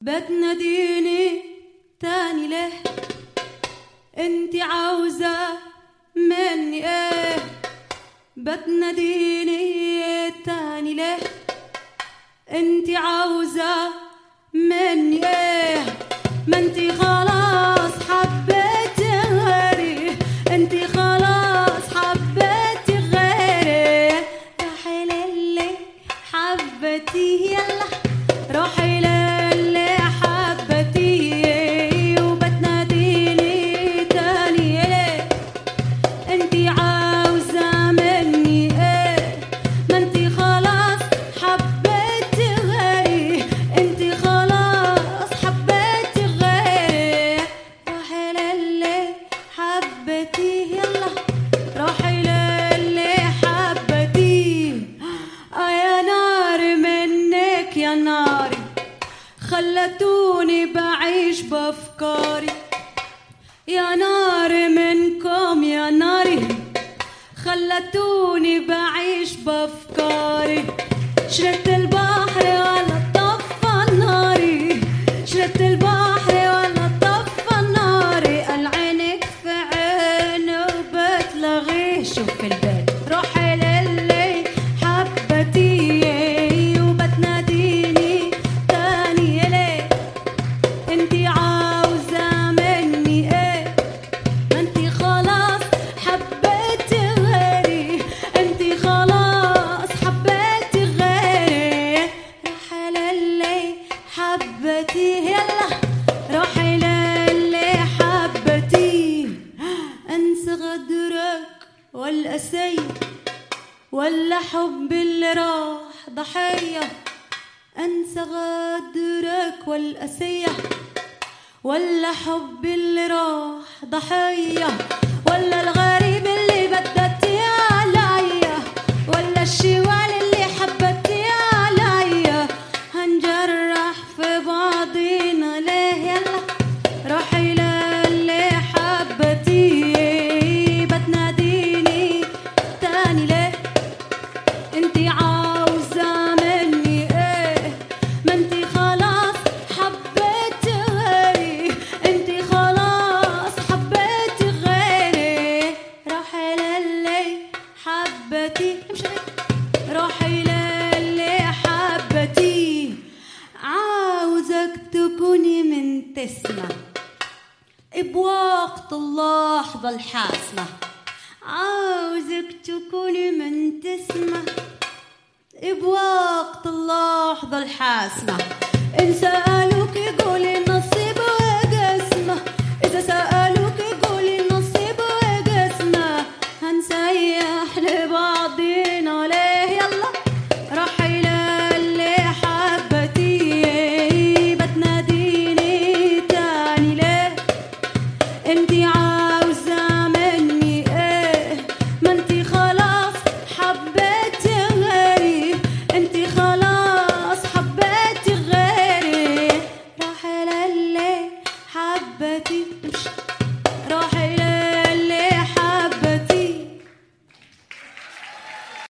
بتناديني تاني ليه انتي عاوزة مني ايه بتناديني تاني ليه انتي عاوزة مني ايه ما انتي خلاص حبيتي غيري انتي خلاص حبيتي غيري روحي للي حبتي يلا روحي للي حبتي وبتناديني تاني ليه انتي عاوزة مني ايه ما انتي خلاص حبيتي غيري انتي خلاص حبيتي غيري روحي للي حبتي يلا روحي للي حبتي آه يا ناري منك يا ناري خلتوني بعيش بافكاري يا ناري منكم يا ناري خلتوني بعيش بافكاري شربت البحر ولا طفى ناري شربت البحر ولا طفى ناري العينك في عيني وبتلغي شوف البيت روحي للي حبتي وبتناديني تاني ليه انتي عاوزة مني ايه ما انتي خلاص حبيتي غيري انتي خلاص حبيتي غيري روحي للي حبتي يلا روحي للي حبتي انسى غدرك والاسي ولا حب اللي راح ضحيه انسى غدرك والاسيه ولا حب اللي راح ضحية ولا الغريب اللي بدتي عليا ولا الشوال اللي حبتي عليا هنجرح في بعضينا ليه يلا روحي للي حبتي بتناديني تاني ليه انتي عاوزة مني ايه ما انتي خلاص حبيتي غيري انتي خلاص حبيتي غيري روحي للي حبتي امشي روحي للي حبتي عاوزك تكوني من تسمع بوقت اللحظة الحاسمة عاوزك تكوني من تسمع بوقت اللحظة الحاسمة إن سألوك قولي نصيب وقسمة إذا سألوك قولي نصيب وقسمة هنسيح لبعضينا ليه يلا روحي للي حبتي بتناديني تاني ليه انتي عارفة